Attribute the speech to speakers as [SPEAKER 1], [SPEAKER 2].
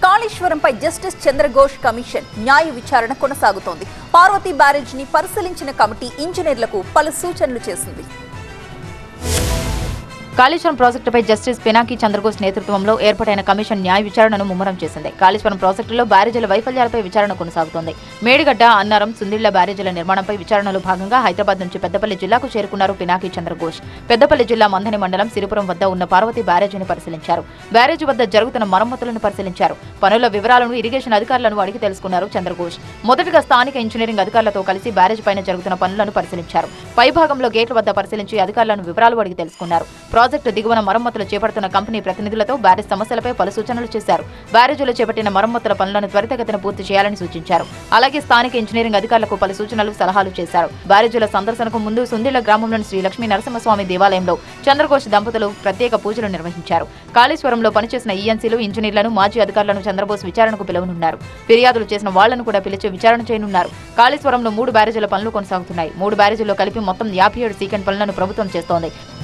[SPEAKER 1] కాళేశ్వరంపై justice Chandra Ghose commission న్యాయ విచారణ కొనసాగుతోంది పార్వతీ బ్యారేజ్ని పరిశీలించిన కమిటీ ఇంజనీర్లకు పలు సూచనలు చేసింది
[SPEAKER 2] కాళేశ్వరం ప్రాజెక్టుపై జస్టిస్ పినాకి చంద్రఘోష్ నేతృత్వంలో ఏర్పాటైన కమిషన్ న్యాయ విచారణను ముమ్మరం చేసింది కాళేశ్వరం ప్రాజెక్టులో బ్యారేజీల వైఫల్యాలపై విచారణ కొనసాగుతోంది మేడిగడ్డ అన్నారం సుందిళ్ల బ్యారేజీల నిర్మాణంపై విచారణలో భాగంగా హైదరాబాద్ నుంచి పెద్దపల్లి జిల్లాకు చేరుకున్నారు పినాకి చంద్రఘోష్ పెద్దపల్లి జిల్లా మంథని మండలం సిరిపురం వద్ద ఉన్న పార్వతి బ్యారేజీని పరిశీలించారు బ్యారేజీ వద్ద జరుగుతున్న మరమ్మతులను పరిశీలించారు పనుల వివరాలను ఇరిగేషన్ అధికారులను అడిగి తెలుసుకున్నారు చంద్రఘోష్ మొదటగా స్థానిక ఇంజనీరింగ్ అధికారులతో కలిసి బ్యారేజ్ పైన జరుగుతున్న పనులను పరిశీలించారు పైభాగంలో గేట్ల వద్ద పరిశీలించి అధికారులను వివరాలు అడిగి తెలుసుకున్నారు ప్రాజెక్టు దిగువన మరమ్మతులు చేపడుతున్న కంపెనీ ప్రతినిధులతో బ్యారేజ్ సమస్యలపై పలు సూచనలు చేశారు బ్యారేజీలో చేపట్టిన మరమ్మతుల పనులను త్వరితగతిన పూర్తి చేయాలని సూచించారు అలాగే స్థానిక ఇంజనీరింగ్ అధికారులకు పలు సూచనలు సలహాలు చేశారు బ్యారేజీల సందర్శనకు ముందు సుందిళ్ల గ్రామంలోని శ్రీ లక్ష్మీ నరసింహస్వామి దేవాలయంలో చంద్రఘోష్ దంపతులు ప్రత్యేక పూజలు నిర్వహించారు కాళేశ్వరంలో పనిచేసిన ఈఎన్సీలు ఇంజనీర్లను మాజీ అధికారులను చంద్రబోస్ విచారణకు పిలువనున్నారు ఫిర్యాదులు చేసిన వాళ్లను కూడా పిలిచి విచారణ చేయనున్నారు కాళేశ్వరంలో మూడు బ్యారేజీల పనులు కొనసాగుతున్నాయి మూడు బ్యారేజీల్లో కలిపి మొత్తం యాభై ఏడు సీకెండ్ పనులను ప్రభుత్వం చేస్తోంది